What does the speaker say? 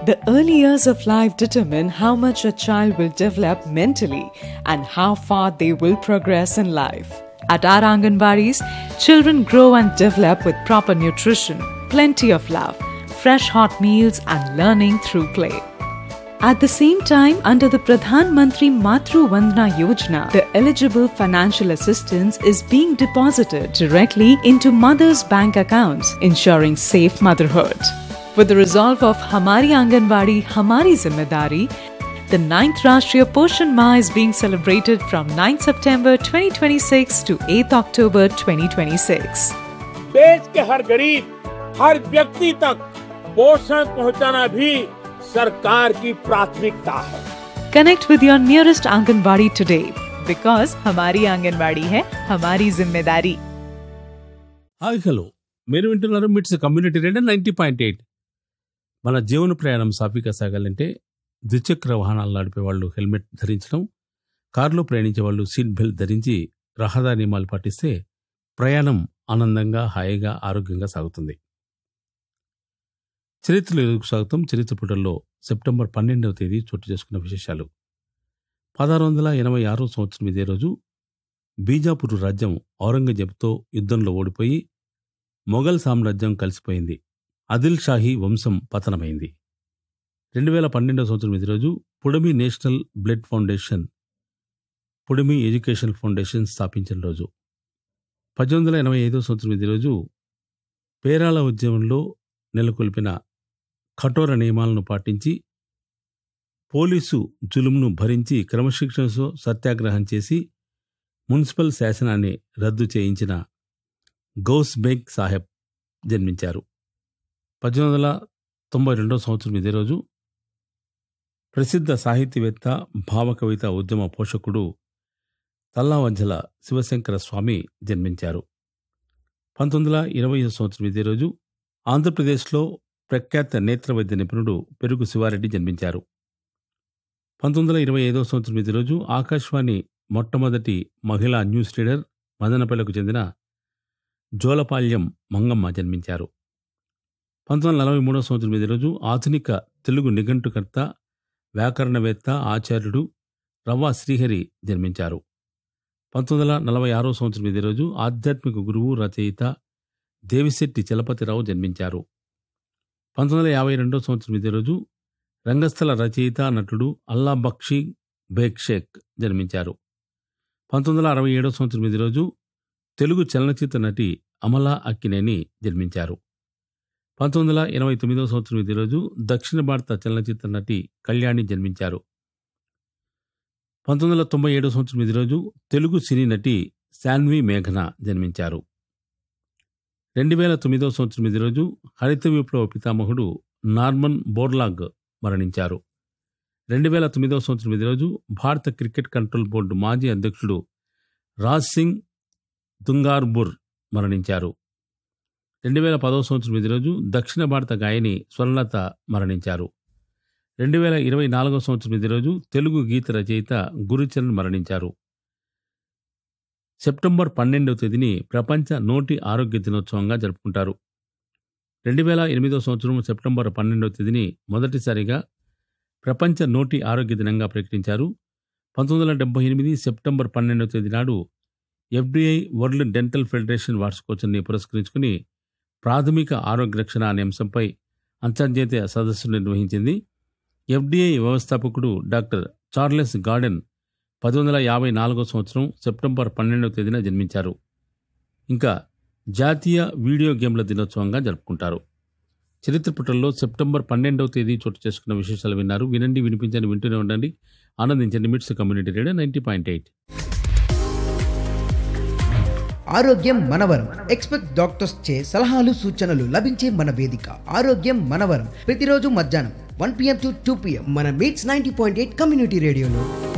The early years of life determine how much a child will develop mentally and how far they will progress in life. At our Anganwadis, children grow and develop with proper nutrition, plenty of love, fresh hot meals, and learning through play. At the same time, under the Pradhan Mantri Matru Vandana Yojana, the eligible financial assistance is being deposited directly into mothers' bank accounts, ensuring safe motherhood. With the resolve of Hamari Anganwadi, Hamari Zimmedari, the 9th Rashtriya Poshan Ma is being celebrated from 9 September 2026 to 8 October 2026. देश के हर गरीब हर व्यक्ति तक पोषण पहुंचाना भी सरकार की प्राथमिकता है Connect with your nearest Anganwadi today because Hamari Anganwadi hai Hamari Zimmedari. Hi hello మీరు వింటున్నారు MITS community radio ninety point eight మన జీవన ప్రయాణం సాఫీగా సాగాలంటే ద్విచక్ర వాహనాలు నడిపే వాళ్ళు హెల్మెట్ ధరించడం కారులో ప్రయాణించే వాళ్ళు సీట్ బెల్ట్ ధరించి రహదారి నియమాలు పాటిస్తే ప్రయాణం ఆనందంగా హాయిగా ఆరోగ్యంగా సాగుతుంది చరిత్రలో ఎదుగు స్వాగతం చరిత్ర పుటల్లో సెప్టెంబర్ పన్నెండవ తేదీ చోటు చేసుకున్న విశేషాలు పదహారు వందల ఎనభై ఆరో సంవత్సరం ఇదే రోజు బీజాపూర్ రాజ్యం ఔరంగజేబుతో యుద్ధంలో ఓడిపోయి మొఘల్ సామ్రాజ్యం కలిసిపోయింది ఆదిల్ షాహీ వంశం పతనమైంది రెండు వేల పన్నెండవ సంవత్సరం ఇదే రోజు Pudami national blood foundation Pudami education foundation స్థాపించిన రోజు పద్దెనిమిది వందల ఎనభై ఐదో సంవత్సరం ఇదే రోజు పేరాల ఉద్యమంలో నెలకొల్పిన కఠోర నియమాలను పాటించి పోలీసు జులుంను భరించి క్రమశిక్షణతో సత్యాగ్రహం చేసి మున్సిపల్ శాసనాన్ని రద్దు చేయించిన గౌస్ బేగ్ సాహెబ్ జన్మించారు పద్దెనిమిది వందల తొంభై రెండో సంవత్సరం ఇదే రోజు ప్రసిద్ధ సాహితీవేత్త భావకవిత ఉద్యమ పోషకుడు తల్లావంజల శివశంకర స్వామి జన్మించారు పంతొమ్మిది వందల ఇరవై సంవత్సరం ఇదే రోజు ఆంధ్రప్రదేశ్లో ప్రఖ్యాత నేత్ర వైద్య నిపుణుడు పెరుగు శివారెడ్డి జన్మించారు పంతొమ్మిది వందల ఇరవై ఐదో సంవత్సరం ఇదే రోజు ఆకాశవాణి మొట్టమొదటి మహిళా న్యూస్ రీడర్ మదనపల్లెకు చెందిన జోలపాల్యం మంగమ్మ జన్మించారు పంతొమ్మిది వందల నలభై మూడో సంవత్సరం ఇదే రోజు ఆధునిక తెలుగు నిఘంటుకర్త వ్యాకరణవేత్త ఆచార్యుడు రవ్వ శ్రీహరి జన్మించారు పంతొమ్మిది వందల నలభై ఆరో సంవత్సరం ఇదే రోజు ఆధ్యాత్మిక గురువు రచయిత దేవిశెట్టి చలపతిరావు జన్మించారు పంతొమ్మిది వందల యాభై రెండో సంవత్సరం ఇదే రోజు రంగస్థల రచయిత నటుడు అల్లా బక్షి బేగ్ షేక్ జన్మించారు పంతొమ్మిది వందల అరవై ఏడో సంవత్సరం ఇదే రోజు తెలుగు చలనచిత్ర నటి అమలా అక్కినేని జన్మించారు పంతొమ్మిది వందల ఎనభై తొమ్మిదో సంవత్సరం ఇదే రోజు దక్షిణ భారత చలనచిత్ర నటి కళ్యాణి జన్మించారు పంతొమ్మిది వందల తొంభై ఏడో సంవత్సరం ఇదే రోజు తెలుగు సినీ నటి శాన్వి మేఘన జన్మించారు రెండు వేల తొమ్మిదో సంవత్సరం ఇదే రోజు హరిత విప్లవ పితామహుడు నార్మన్ బోర్లాగ్ మరణించారు రెండు వేల తొమ్మిదో సంవత్సరం ఇదే రోజు భారత క్రికెట్ కంట్రోల్ బోర్డు మాజీ అధ్యక్షుడు రాజ్ సింగ్ దుంగార్బుర్ మరణించారు రెండు వేల పదో సంవత్సరం ఇదే రోజు దక్షిణ భారత గాయని స్వర్ణలత మరణించారు రెండు వేల ఇరవై నాలుగో సంవత్సరం ఇదే రోజు తెలుగు గీత రచయిత గురుచరణ్ మరణించారు సెప్టెంబర్ పన్నెండవ తేదీని ప్రపంచ నోటి ఆరోగ్య దినోత్సవంగా జరుపుకుంటారు రెండు వేల ఎనిమిదో సంవత్సరం సెప్టెంబర్ పన్నెండవ తేదీని మొదటిసారిగా ప్రపంచ నోటి ఆరోగ్య దినంగా ప్రకటించారు పంతొమ్మిది వందల డెబ్బై ఎనిమిది సెప్టెంబర్ పన్నెండవ తేదీ నాడు ఎఫ్డిఐ వరల్డ్ డెంటల్ ఫెడరేషన్ వార్షికోత్సవాన్ని పురస్కరించుకుని ప్రాథమిక ఆరోగ్య రక్షణ అనే అంశంపై అంతర్జాతీయ సదస్సు నిర్వహించింది ఎఫ్డిఐ వ్యవస్థాపకుడు డాక్టర్ చార్లెస్ గార్డెన్ పది వందల యాభై నాలుగో సంవత్సరం సెప్టెంబర్ పన్నెండవ తేదీన జన్మించారు ఇంకా జాతీయ వీడియో గేమ్ల దినోత్సవంగా జరుపుకుంటారు చరిత్ర పుటల్లో సెప్టెంబర్ పన్నెండవ తేదీ చోటు చేసుకున్న విశేషాలు విన్నారు వినండి వినిపించండి వింటూనే ఉండండి ఆనందించండి MITS community radio ninety point eight ఆరోగ్యం మనవరం ఎక్స్పెక్ట్ డాక్టర్స్ చే సలహాలు సూచనలు లభించే మన వేదిక ఆరోగ్యం మనవరం ప్రతిరోజు మధ్యాహ్నం one PM to two PM మన MITS ninety point eight community రేడియోలో